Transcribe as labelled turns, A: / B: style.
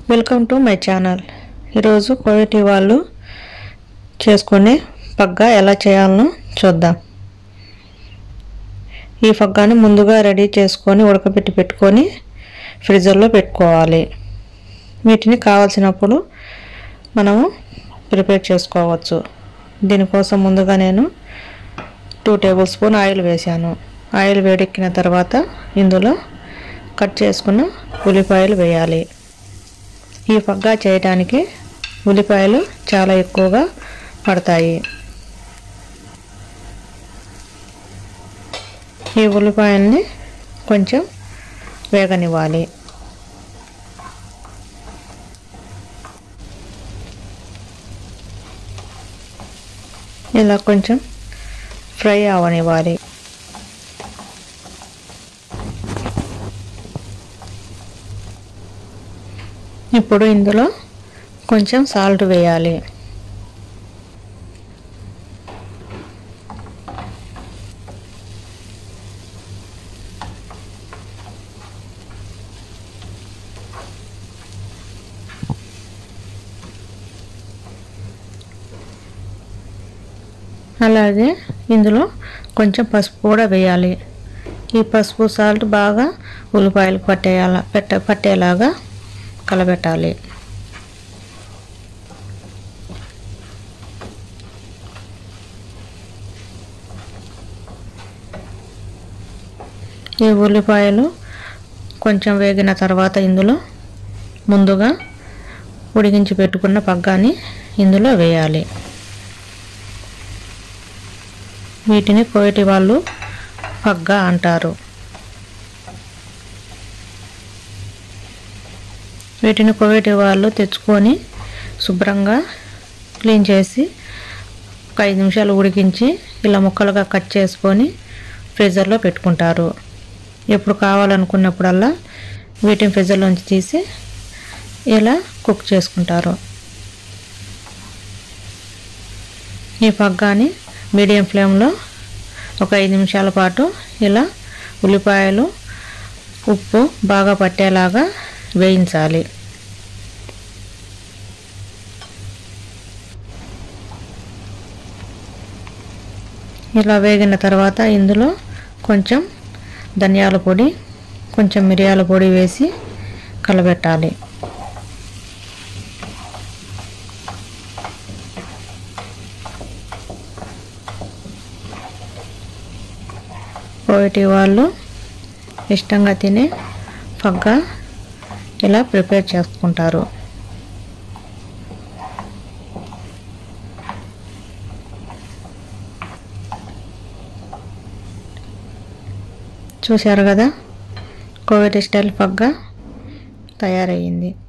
A: welcome to my channel ఈరోజు కోవిటీ వాళ్ళు చేసుకునే పగ్గా ఎలా చేయాలనో చూద్దాం ఈ పగ్గాని ముందుగా రెడీ చేసుకొని ఉడకబెట్టి పెట్టుకొని ఫ్రిడ్జర్లో పెట్టుకోవాలి వీటిని కావాల్సినప్పుడు మనము ప్రిపేర్ చేసుకోవచ్చు దీనికోసం ముందుగా నేను టూ టేబుల్ స్పూన్ ఆయిల్ వేశాను ఆయిల్ వేడెక్కిన తర్వాత ఇందులో కట్ చేసుకున్న ఉల్లిపాయలు వేయాలి ఈ పగ్గా చేయడానికి ఉల్లిపాయలు చాలా ఎక్కువగా పడతాయి ఈ ఉల్లిపాయల్ని కొంచెం వేగనివ్వాలి ఇలా కొంచెం ఫ్రై అవనివ్వాలి ఇప్పుడు ఇందులో కొంచెం సాల్ట్ వేయాలి అలాగే ఇందులో కొంచెం పసుపు కూడా వేయాలి ఈ పసుపు సాల్ట్ బాగా ఉల్లిపాయలు పట్టేయాల పెట్ట పట్టేలాగా కలబెట్టాలి ఈ ఉల్లిపాయలు కొంచెం వేగిన తర్వాత ఇందులో ముందుగా ఉడికించి పెట్టుకున్న పగ్గాని ఇందులో వేయాలి వీటిని కోయటి వాళ్ళు పగ్గా అంటారు వీటిని కోవిటి వాళ్ళు తెచ్చుకొని శుభ్రంగా క్లీన్ చేసి ఒక ఐదు నిమిషాలు ఉడికించి ఇలా ముక్కలుగా కట్ చేసుకొని ఫ్రీజర్లో పెట్టుకుంటారు ఎప్పుడు కావాలనుకున్నప్పుడల్లా వీటిని ఫ్రీజర్లోంచి తీసి ఇలా కుక్ చేసుకుంటారు ఈ పగ్గాని మీడియం ఫ్లేమ్లో ఒక ఐదు నిమిషాల పాటు ఇలా ఉల్లిపాయలు ఉప్పు బాగా పట్టేలాగా వేయించాలి ఇలా వేగిన తర్వాత ఇందులో కొంచెం ధనియాల పొడి కొంచెం మిరియాల పొడి వేసి కలబెట్టాలి కోవిటి వాళ్ళు ఇష్టంగా తినే పగ్గా ఇలా ప్రిపేర్ చేసుకుంటారు చూశారు కదా కోవిడ్ స్టైల్ పగ్గా తయారయ్యింది